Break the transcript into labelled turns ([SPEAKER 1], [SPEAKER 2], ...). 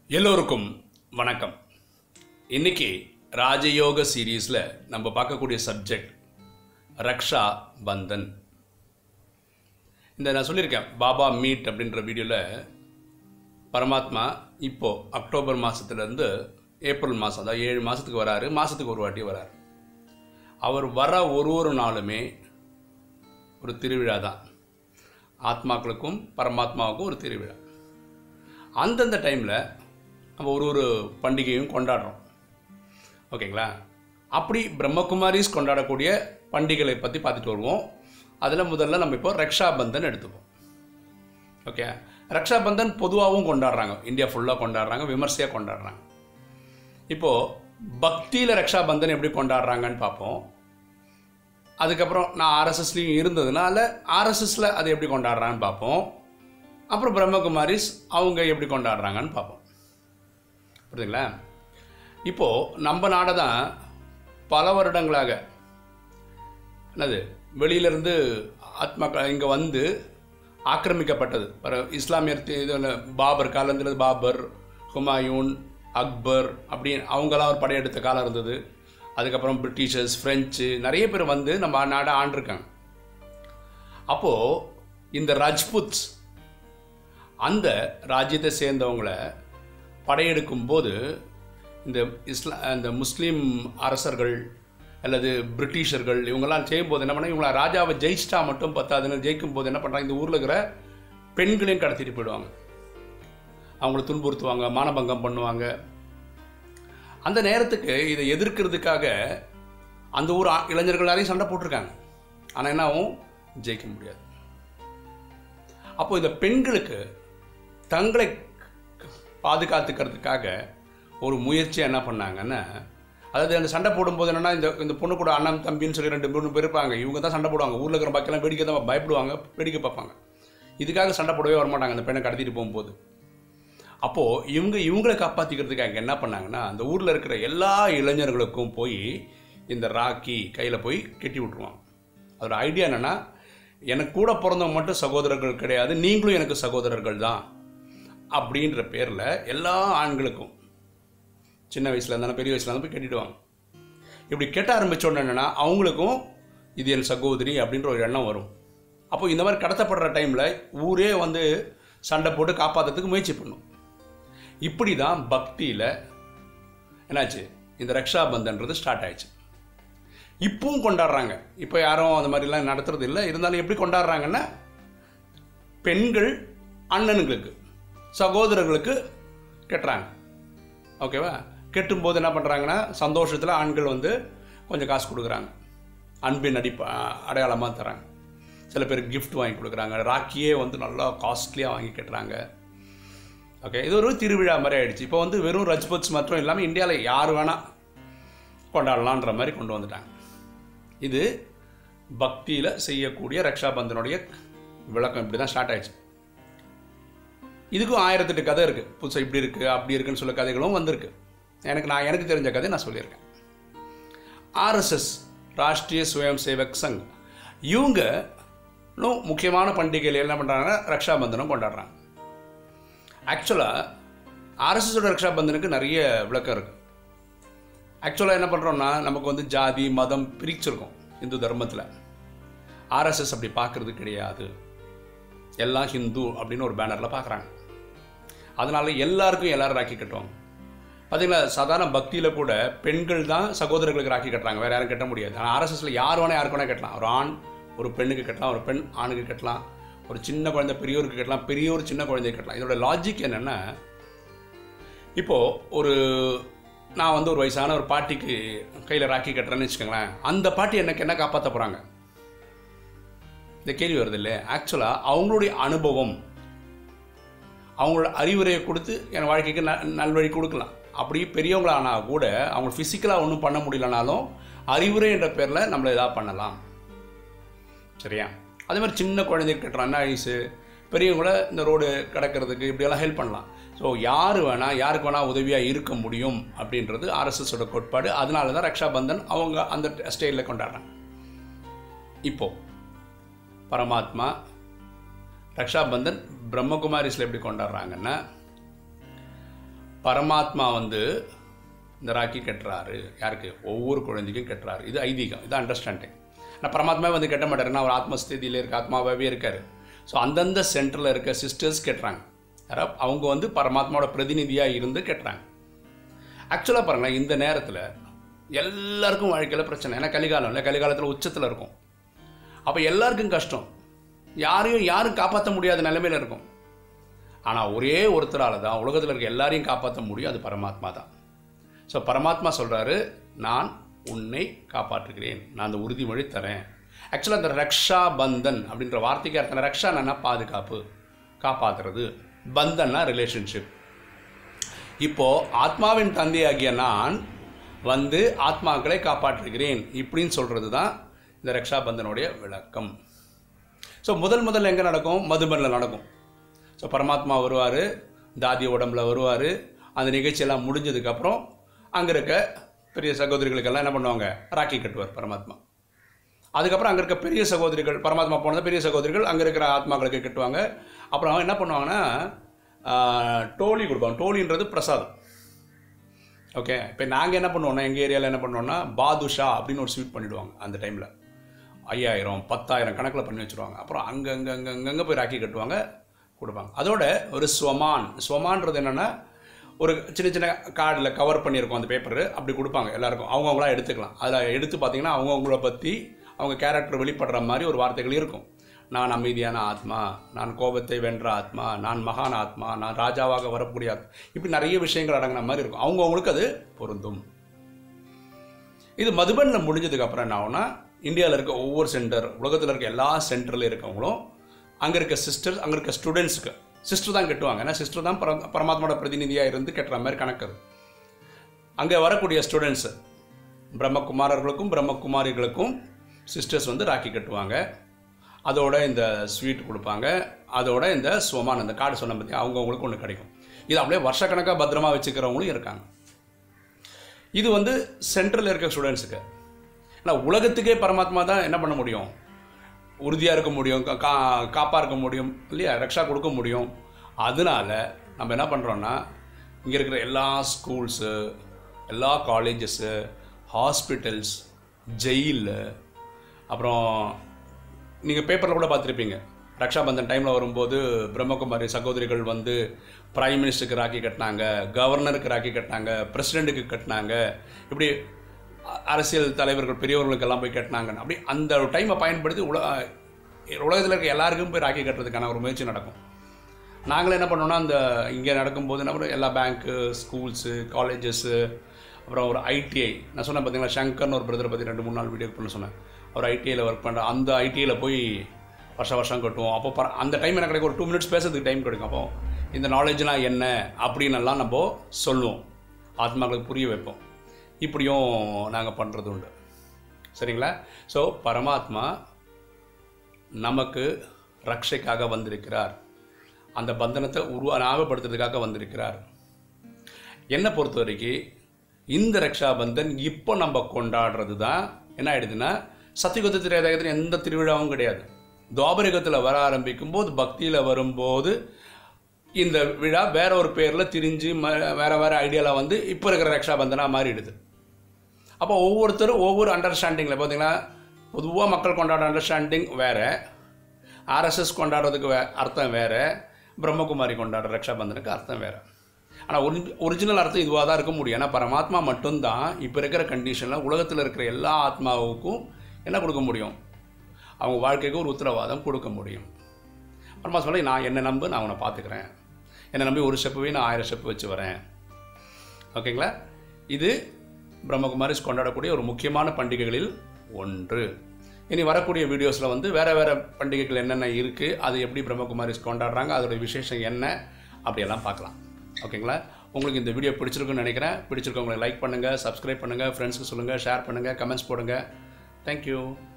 [SPEAKER 1] எல்லோருக்கும் வணக்கம் இன்னைக்கு ராஜயோக சீரீஸில் நம்ம பார்க்கக்கூடிய சப்ஜெக்ட் ரக்ஷா பந்தன் இந்த நான் சொல்லியிருக்கேன் பாபா மீட் அப்படின்ற வீடியோவில் பரமாத்மா இப்போ அக்டோபர் மாதத்துலேருந்து ஏப்ரல் மாதம் அதாவது ஏழு மாதத்துக்கு வராரு மாதத்துக்கு ஒரு வாட்டி வராரு அவர் வர ஒரு ஒரு நாளுமே ஒரு திருவிழா தான் ஆத்மாக்களுக்கும் பரமாத்மாவுக்கும் ஒரு திருவிழா அந்தந்த டைமில் நம்ம ஒரு ஒரு பண்டிகையும் கொண்டாடுறோம் ஓகேங்களா அப்படி பிரம்மகுமாரிஸ் கொண்டாடக்கூடிய பண்டிகைகளை பற்றி பார்த்துட்டு வருவோம் அதில் முதல்ல நம்ம இப்போ ரக்ஷாபந்தன் எடுத்துப்போம் ஓகே ரக்ஷாபந்தன் பொதுவாகவும் கொண்டாடுறாங்க இந்தியா ஃபுல்லாக கொண்டாடுறாங்க விமர்சையாக கொண்டாடுறாங்க இப்போது பக்தியில் ரக்ஷாபந்தன் எப்படி கொண்டாடுறாங்கன்னு பார்ப்போம் அதுக்கப்புறம் நான் ஆர்எஸ்எஸ்லேயும் இருந்ததுனால ஆர்எஸ்எஸில் அதை எப்படி கொண்டாடுறான்னு பார்ப்போம் அப்புறம் பிரம்மகுமாரிஸ் அவங்க எப்படி கொண்டாடுறாங்கன்னு பார்ப்போம் புரியுதுங்களா இப்போது நம்ம நாடை தான் பல வருடங்களாக என்னது வெளியிலேருந்து ஆத்மாக்கள் இங்கே வந்து ஆக்கிரமிக்கப்பட்டது பர இஸ்லாமியர் தி- இது என்ன, பாபர் காலத்தில் பாபர் ஹுமாயூன் அக்பர் அப்படி அவங்களாம் ஒரு படையெடுத்த காலம் இருந்தது அதுக்கப்புறம் பிரிட்டிஷர்ஸ் ஃப்ரெஞ்சு நிறைய பேர் வந்து நம்ம நாடை ஆண்டிருக்காங்க அப்போது இந்த ரஜ்புத்ஸ் அந்த ராஜ்யத்தை சேர்ந்தவங்கள படையெடுக்கும் போது இந்த இஸ்லா இந்த முஸ்லீம் அரசர்கள் அல்லது பிரிட்டிஷர்கள் இவங்கெல்லாம் செய்யும்போது என்ன பண்ணாங்க இவங்கள ராஜாவை ஜெயிச்சிட்டா மட்டும் பத்தாதுன்னு ஜெயிக்கும் போது என்ன பண்ணுறாங்க இந்த ஊரில் இருக்கிற பெண்களையும் கடத்திட்டு போயிடுவாங்க அவங்கள துன்புறுத்துவாங்க மானபங்கம் பண்ணுவாங்க அந்த நேரத்துக்கு இதை எதிர்க்கிறதுக்காக அந்த ஊர் ஆ- இளைஞர்கள் எல்லாரையும் சண்டை போட்டிருக்காங்க ஆனால் என்ன ஆகும் ஜெயிக்க முடியாது அப்போ இந்த பெண்களுக்கு தங்களை பாதுகாத்துக்கிறதுக்காக ஒரு முயற்சி என்ன பண்ணாங்கன்னா அதாவது அந்த சண்டை போடும்போது என்னன்னா இந்த இந்த பொண்ணு கூட அண்ணன் தம்பின்னு சொல்லி ரெண்டு மூணு பேர் இருப்பாங்க இவங்க தான் சண்டை போடுவாங்க ஊரில் இருக்கிற பாக்கெல்லாம் வேடிக்கை தான் பயப்படுவாங்க வேடிக்கை பார்ப்பாங்க இதுக்காக சண்டை போடவே வரமாட்டாங்க அந்த பெண்ணை கடத்திட்டு போகும்போது அப்போது இவங்க இவங்களை காப்பாற்றிக்கிறதுக்காக என்ன பண்ணாங்கன்னா அந்த ஊரில் இருக்கிற எல்லா இளைஞர்களுக்கும் போய் இந்த ராக்கி கையில் போய் கட்டி விட்ருவாங்க அதோட ஐடியா என்னென்னா எனக்கு கூட பிறந்தவங்க மட்டும் சகோதரர்கள் கிடையாது நீங்களும் எனக்கு சகோதரர்கள் தான் அப்படின்ற பேரில் எல்லா ஆண்களுக்கும் சின்ன வயசில் இருந்தாலும் பெரிய வயசில் இருந்தாலும் போய் கட்டிடுவாங்க இப்படி கெட்ட ஆரம்பிச்ச உடனே என்னன்னா அவங்களுக்கும் இது என் சகோதரி அப்படின்ற ஒரு எண்ணம் வரும் அப்போ இந்த மாதிரி கடத்தப்படுற டைமில் ஊரே வந்து சண்டை போட்டு காப்பாற்றுறதுக்கு முயற்சி பண்ணும் இப்படி தான் பக்தியில் என்னாச்சு இந்த ரக்ஷாபந்தன்றது ஸ்டார்ட் ஆயிடுச்சு இப்பவும் கொண்டாடுறாங்க இப்போ யாரும் அந்த மாதிரிலாம் நடத்துறது இல்லை இருந்தாலும் எப்படி கொண்டாடுறாங்கன்னா பெண்கள் அண்ணனுங்களுக்கு சகோதரர்களுக்கு கெட்டுறாங்க ஓகேவா கெட்டும்போது என்ன பண்ணுறாங்கன்னா சந்தோஷத்தில் ஆண்கள் வந்து கொஞ்சம் காசு கொடுக்குறாங்க அன்பின் அடிப்ப அடையாளமாக தராங்க சில பேர் கிஃப்ட் வாங்கி கொடுக்குறாங்க ராக்கியே வந்து நல்லா காஸ்ட்லியாக வாங்கி கட்டுறாங்க ஓகே இது ஒரு திருவிழா மாதிரி ஆயிடுச்சு இப்போ வந்து வெறும் ரஜ்புத்ஸ் மற்றும் இல்லாமல் இந்தியாவில் யார் வேணால் கொண்டாடலான்ற மாதிரி கொண்டு வந்துட்டாங்க இது பக்தியில் செய்யக்கூடிய ரக்ஷாபந்தனுடைய விளக்கம் இப்படி தான் ஸ்டார்ட் ஆயிடுச்சு இதுக்கும் ஆயிரத்தெட்டு கதை இருக்குது புதுசாக இப்படி இருக்குது அப்படி இருக்குன்னு சொல்ல கதைகளும் வந்திருக்கு எனக்கு நான் எனக்கு தெரிஞ்ச கதை நான் சொல்லியிருக்கேன் ஆர்எஸ்எஸ் ராஷ்ட்ரிய சுயம் சேவக் சங் இவங்க இன்னும் முக்கியமான பண்டிகைகள் என்ன பண்ணுறாங்கன்னா ரக்ஷாபந்தனம் கொண்டாடுறாங்க ஆக்சுவலாக ஆர்எஸ்எஸோட ரக்ஷாபந்தனுக்கு நிறைய விளக்கம் இருக்குது ஆக்சுவலாக என்ன பண்ணுறோம்னா நமக்கு வந்து ஜாதி மதம் பிரிச்சிருக்கோம் இந்து தர்மத்தில் ஆர்எஸ்எஸ் அப்படி பார்க்கறது கிடையாது எல்லாம் ஹிந்து அப்படின்னு ஒரு பேனரில் பார்க்குறாங்க அதனால எல்லாருக்கும் எல்லாரும் ராக்கி கட்டுவாங்க பார்த்தீங்களா சாதாரண பக்தியில் கூட பெண்கள் தான் சகோதரர்களுக்கு ராக்கி கட்டுறாங்க வேறு யாரும் கட்ட முடியாது ஆனால் ஆர்எஸ்எஸ்ல யார் வேணால் யாருக்கு வேணால் கட்டலாம் ஒரு ஆண் ஒரு பெண்ணுக்கு கட்டலாம் ஒரு பெண் ஆணுக்கு கட்டலாம் ஒரு சின்ன குழந்தை பெரியோருக்கு கட்டலாம் பெரியோர் சின்ன குழந்தைக்கு கட்டலாம் இதோட லாஜிக் என்னென்னா இப்போது ஒரு நான் வந்து ஒரு வயசான ஒரு பாட்டிக்கு கையில் ராக்கி கட்டுறேன்னு வச்சுக்கோங்களேன் அந்த பாட்டி எனக்கு என்ன காப்பாற்ற போகிறாங்க இந்த கேள்வி வருது இல்லை ஆக்சுவலாக அவங்களுடைய அனுபவம் அவங்களோட அறிவுரையை கொடுத்து என் வாழ்க்கைக்கு ந நல்வழி கொடுக்கலாம் அப்படி பெரியவங்களானால் கூட அவங்க ஃபிசிக்கலாக ஒன்றும் பண்ண முடியலனாலும் அறிவுரை என்ற பேரில் நம்மளை எதாவது பண்ணலாம் சரியா அதே மாதிரி சின்ன குழந்தைக்கு கட்டுறான் ஐஸு பெரியவங்கள இந்த ரோடு கிடக்கிறதுக்கு இப்படியெல்லாம் ஹெல்ப் பண்ணலாம் ஸோ யார் வேணால் யாருக்கு வேணால் உதவியாக இருக்க முடியும் அப்படின்றது ஆர்எஸ்எஸோட கோட்பாடு அதனால தான் ரக்ஷாபந்தன் அவங்க அந்த ஸ்டைலில் கொண்டாடுறாங்க இப்போது பரமாத்மா ரக்ஷாபந்தன் பிரம்மகுமாரிஸில் எப்படி கொண்டாடுறாங்கன்னா பரமாத்மா வந்து இந்த ராக்கி கட்டுறாரு யாருக்கு ஒவ்வொரு குழந்தைக்கும் கட்டுறாரு இது ஐதீகம் இது அண்டர்ஸ்டாண்டிங் ஆனால் பரமாத்மா வந்து கட்ட மாட்டாருன்னா அவர் ஆத்மஸ்திதியில் இருக்க ஆத்மாவாகவே இருக்கார் ஸோ அந்தந்த சென்டரில் இருக்க சிஸ்டர்ஸ் கட்டுறாங்க யாரா அவங்க வந்து பரமாத்மாவோட பிரதிநிதியாக இருந்து கட்டுறாங்க ஆக்சுவலாக பாருங்களேன் இந்த நேரத்தில் எல்லாருக்கும் வாழ்க்கையில் பிரச்சனை ஏன்னா கலிகாலம் இல்லை கலிகாலத்தில் உச்சத்தில் இருக்கும் அப்போ எல்லாருக்கும் கஷ்டம் யாரையும் யாரும் காப்பாற்ற முடியாத நிலைமையில் இருக்கும் ஆனால் ஒரே ஒருத்தரால் தான் உலகத்தில் இருக்க எல்லாரையும் காப்பாற்ற முடியும் அது பரமாத்மா தான் ஸோ பரமாத்மா சொல்கிறாரு நான் உன்னை காப்பாற்றுகிறேன் நான் அந்த உறுதிமொழி தரேன் ஆக்சுவலாக அந்த ரக்ஷா பந்தன் அப்படின்ற வார்த்தைக்கு அர்த்தம் ரக்ஷானா பாதுகாப்பு காப்பாற்றுறது பந்தன்னா ரிலேஷன்ஷிப் இப்போ ஆத்மாவின் தந்தையாகிய நான் வந்து ஆத்மாக்களை காப்பாற்றுகிறேன் இப்படின்னு சொல்கிறது தான் இந்த ரக்ஷாபந்தனுடைய விளக்கம் ஸோ முதல் முதல்ல எங்கே நடக்கும் மதுபனில் நடக்கும் ஸோ பரமாத்மா வருவார் தாதி உடம்புல வருவார் அந்த நிகழ்ச்சியெல்லாம் முடிஞ்சதுக்கப்புறம் அங்கே இருக்க பெரிய சகோதரிகளுக்கெல்லாம் என்ன பண்ணுவாங்க ராக்கி கட்டுவார் பரமாத்மா அதுக்கப்புறம் அங்கே இருக்க பெரிய சகோதரிகள் பரமாத்மா போனது பெரிய சகோதரிகள் அங்கே இருக்கிற ஆத்மாக்களுக்கு கட்டுவாங்க அப்புறம் என்ன பண்ணுவாங்கன்னா ஆஹ், டோலி கொடுப்பாங்க டோலின்றது பிரசாதம் ஓகே இப்போ நாங்கள் என்ன பண்ணுவோம்னா எங்கள் ஏரியாவில் என்ன பண்ணுவோம்னா பாதுஷா அப்படின்னு ஒரு ஸ்வீட் பண்ணிவிடுவாங்க அந்த டைமில் ஐயாயிரம் பத்தாயிரம் கணக்கில் பண்ணி வச்சுருவாங்க அப்புறம் அங்கே அங்கே அங்கே அங்கங்கே போய் ராக்கி கட்டுவாங்க கொடுப்பாங்க அதோட ஒரு ஸ்வமான் ஸ்வமான்றது என்னென்னா ஒரு சின்ன சின்ன கார்டில் கவர் பண்ணியிருக்கோம் அந்த பேப்பர் அப்படி கொடுப்பாங்க எல்லாருக்கும் அவங்கவுங்களா எடுத்துக்கலாம் அதில் எடுத்து பார்த்தீங்கன்னா அவங்கவுங்கள பற்றி அவங்க கேரக்டர் வெளிப்படுற மாதிரி ஒரு வார்த்தைகள் இருக்கும் நான் அமைதியான ஆத்மா நான் கோபத்தை வென்ற ஆத்மா நான் மகான் ஆத்மா நான் ராஜாவாக வரக்கூடிய ஆத்மா இப்படி நிறைய விஷயங்கள் அடங்கின மாதிரி இருக்கும் அவங்கவுங்களுக்கு அது பொருந்தும் இது மதுபனில் முடிஞ்சதுக்கு அப்புறம் என்ன ஆகும்னா இந்தியாவில் இருக்க ஒவ்வொரு சென்டர் உலகத்தில் இருக்க எல்லா சென்டரில் இருக்கவங்களும் அங்கே இருக்க சிஸ்டர்ஸ் அங்கே இருக்க ஸ்டூடெண்ட்ஸுக்கு சிஸ்டர் தான் கட்டுவாங்க ஏன்னா சிஸ்டர் தான் பர பரமாத்மாவோட பிரதிநிதியாக இருந்து கட்டுற மாதிரி கணக்கு அது. அங்கே வரக்கூடிய ஸ்டூடெண்ட்ஸு பிரம்மகுமாரர்களுக்கும் பிரம்மகுமாரிகளுக்கும் சிஸ்டர்ஸ் வந்து ராக்கி கட்டுவாங்க அதோட இந்த ஸ்வீட் கொடுப்பாங்க அதோட இந்த சுவமான் இந்த கார்டு சொன்ன பற்றி அவங்கவுங்களுக்கு ஒன்று கிடைக்கும் இது அப்படியே வருஷக்கணக்காக பத்திரமா வச்சுக்கிறவங்களும் இருக்காங்க இது வந்து சென்ட்ரல் இருக்க ஸ்டூடெண்ட்ஸுக்கு ஆனால் உலகத்துக்கே பரமாத்மா தான் என்ன பண்ண முடியும் உறுதியாக இருக்க முடியும் கா- கா காப்பாக இருக்க முடியும் இல்லையா ரக்ஷா கொடுக்க முடியும் அதனால நம்ம என்ன பண்ணுறோன்னா இங்கே இருக்கிற எல்லா ஸ்கூல்ஸு எல்லா காலேஜஸ்ஸு ஹாஸ்பிட்டல்ஸ் ஜெயிலு அப்புறம் நீங்கள் பேப்பரில் கூட பார்த்துருப்பீங்க ரக்ஷாபந்தன் டைமில் வரும்போது பிரம்மகுமாரி சகோதரிகள் வந்து பிரைம் மினிஸ்டருக்கு ராக்கி கட்டினாங்க கவர்னருக்கு ராக்கி கட்டினாங்க பிரசிடெண்ட்டுக்கு கட்டினாங்க இப்படி அ- அரசியல் தலைவர்கள் பெரியவர்களுக்கெல்லாம் போய் கட்டினாங்க அப்படி அந்த டைமை பயன்படுத்தி உல உலகத்தில் இருக்க எல்லாருக்கும் போய் ராக்கி கட்டுறதுக்கான ஒரு முயற்சி நடக்கும் நாங்களும் என்ன பண்ணோம்னா அந்த இங்கே நடக்கும்போது என்ன பண்ணுவோம் எல்லா பேங்க்கு ஸ்கூல்ஸு காலேஜஸ்ஸு அப்புறம் ஒரு ஐடிஐ நான் சொன்னேன் பார்த்தீங்களா சங்கர்னு ஒரு பிரதரை பற்றி ரெண்டு மூணு நாள் வீடியோ பண்ண சொன்னேன் அவர் ஐடிஐயில் ஒர்க் பண்ணுற அந்த ஐடிஐயில் போய் வருஷம் வருஷம் கட்டுவோம் அப்போ பர அந்த டைம் எனக்கு கிடைக்கும் ஒரு டூ மினிட்ஸ் பேசுறதுக்கு டைம் கிடைக்கும் அப்போ இந்த நாலேஜ்லாம் என்ன அப்படின்னு எல்லாம் நம்ம சொல்லுவோம் ஆத்மாக்களுக்கு புரிய வைப்போம் இப்படியும் நாங்கள் பண்ணுறது உண்டு சரிங்களா ஸோ பரமாத்மா நமக்கு ரக்ஷைக்காக வந்திருக்கிறார் அந்த பந்தனத்தை உருவா ஞாபகப்படுத்துறதுக்காக வந்திருக்கிறார் என்னை பொறுத்த வரைக்கும் இந்த ரக்ஷாபந்தன் இப்போ நம்ம கொண்டாடுறது தான் என்ன ஆயிடுதுன்னா சத்தியுகத்து திரையதகத்தில் எந்த திருவிழாவும் கிடையாது துவாபரிகத்தில் வர ஆரம்பிக்கும் போது பக்தியில் வரும்போது இந்த விழா வேற ஒரு பேரில் திரிஞ்சு ம வேற வேற ஐடியாவில் வந்து இப்போ இருக்கிற ரக்ஷாபந்தனாக மாறிடுது அப்போ ஒவ்வொருத்தரும் ஒவ்வொரு அண்டர்ஸ்டாண்டிங்கில் பார்த்தீங்கன்னா பொதுவாக மக்கள் கொண்டாடுற அண்டர்ஸ்டாண்டிங் வேறு ஆர்எஸ்எஸ் கொண்டாடுறதுக்கு வே அர்த்தம் வேறு பிரம்மகுமாரி கொண்டாடுற ரக்ஷாபந்தனுக்கு அர்த்தம் வேறு ஆனால் ஒரி ஒரிஜினல் அர்த்தம் இதுவாக தான் இருக்க முடியும் ஏன்னா பரமாத்மா மட்டும்தான் இப்போ இருக்கிற கண்டிஷனில் உலகத்தில் இருக்கிற எல்லா ஆத்மாவுக்கும் என்ன கொடுக்க முடியும் அவங்க வாழ்க்கைக்கு ஒரு உத்தரவாதம் கொடுக்க முடியும் பரமா சொல்ல நான் என்னை நம்பு நான் உன்னை பார்த்துக்கிறேன் என்னை நம்பி ஒரு ஸ்டெப்புவே நான் ஆயிரம் ஸ்டெப்பு வச்சு வரேன் ஓகேங்களா இது பிரம்மகுமாரிஸ் கொண்டாடக்கூடிய ஒரு முக்கியமான பண்டிகைகளில் ஒன்று இனி வரக்கூடிய வீடியோஸில் வந்து வேறு வேறு பண்டிகைகள் என்னென்ன இருக்குது அது எப்படி பிரம்மகுமாரிஸ் கொண்டாடுறாங்க அதோட விசேஷம் என்ன அப்படியெல்லாம் பார்க்கலாம் ஓகேங்களா உங்களுக்கு இந்த வீடியோ பிடிச்சிருக்குன்னு நினைக்கிறேன் பிடிச்சிருக்கவங்களை லைக் பண்ணுங்கள் சப்ஸ்கிரைப் பண்ணுங்கள் ஃப்ரெண்ட்ஸ்க்கு சொல்லுங்கள் ஷேர் பண்ணுங்கள் கமெண்ட்ஸ் போடுங்க தேங்க்யூ